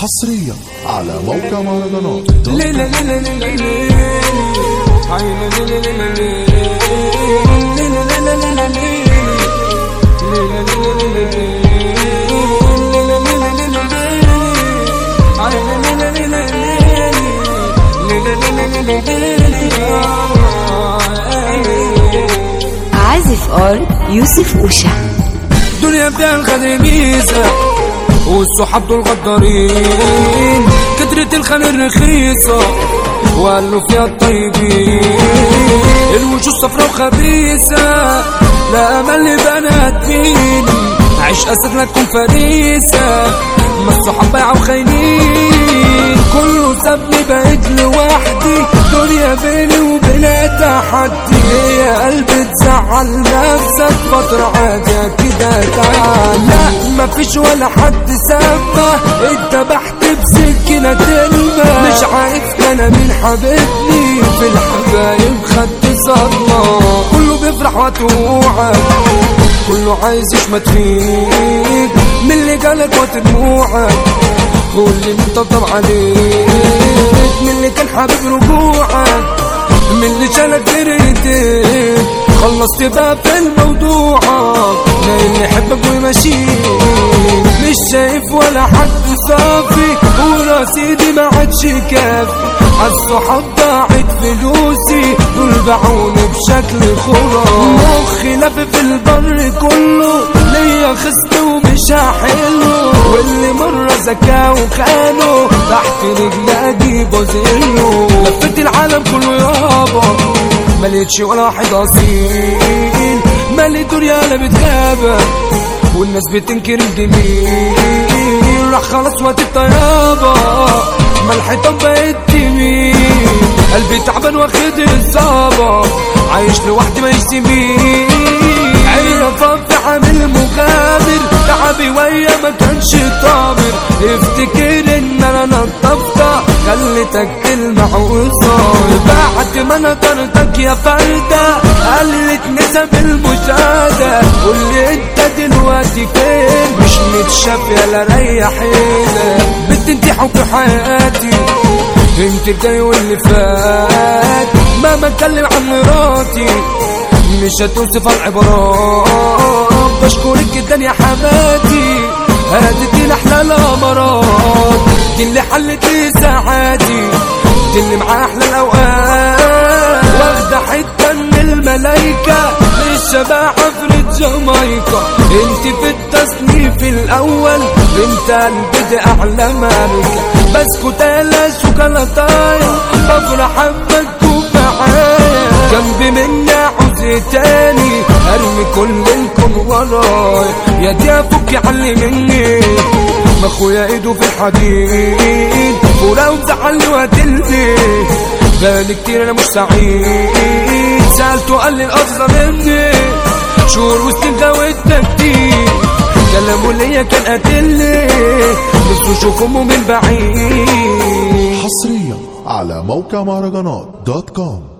حصريا على موقع مهرجانات ليلة ليلة ليلة ليلة عيلة ليلة ليلة ليلة ليلة ليلة ليلة ليلة ليلة ليلة عازف ار يوسف اوشا دنيا فيها الخدر ميزة والصحاب دول غدارين كترة الخمر رخيصة وقالوا فيها الطيبين الوجوه صفرا وخبيثة لا أمل لبنات مين عيش أسد لا تكون فريسة ما الصحاب بايعة وخاينين كله سابني بقيت لوحدي دنيا بيني وبينها تحدي يا قلبي تزعل نفسك فترة عادية كده تعال لا مفيش ولا حد سابه اتذبحت بسكينة تلمة مش عارف انا مين حبيبني في الحبايب خدت صدمة كله بيفرح وتوعد كله عايز يشمت فيك من اللي جالك ودموعك قول لي مين طبطب عليك من اللي كان حبيب رجوعك من اللي شالك جريتك خلصت بقى في الموضوع لا اللي يحبك ويمشيك مش شايف ولا حد صافي ورصيدي ما عادش كافي عالصحاب ضاعت فلوسي دول باعوني بشكل خرافي مخي لف في البر كله ليا خصم ومش هحله واللي مرة زكاه وخانه تحت رجلي اجيب وزنه لفيت العالم كله يابا ملقتش ولا واحد اصيل مالي دنيا انا بتغابة والناس بتنكر الجميل راح خلاص وقت الطيابة ما الحيطان بقت تميل قلبي تعبان واخد اصابة عايش لوحدي ما يسيبني عرفان في عامل مغامر تعبي ويا ما كانش طامر افتكر ان انا نطفتها خليتك كلمة وصال بعد ما نطرتك يا فردة قلت نسب المشاهدة قول لي انت دلوقتي فين مش متشاف يلا ريحينا بنت انت حب حياتي انت الجاي واللي فات مهما اتكلم عن مراتي مش هتوصف العبارات بشكرك جدا يا حماتي هديتي احلى الامارات دي اللي حلت لي ساعاتي دي اللي معاه احلى الاوقات واخده حته من الملايكه للشباب حفرة جامايكا انت في التصنيف الاول بنت قلبي دي اعلى ماركه بسكوت لا شوكولاتايه بفرح اما تكون معايا جنبي مني عاوز تاني ارمي كل الكون ورايا يا دي افك علي مني ما اخويا ايده في الحديد ولو زعلني وقتلني بقالي كتير انا مش سعيد سالته قال لي الافضل مني شهور وسنين زودنا كتير كلامه ليا كان قاتلني نفسه اشوف امه من بعيد حصريا على موقع مهرجانات دوت كوم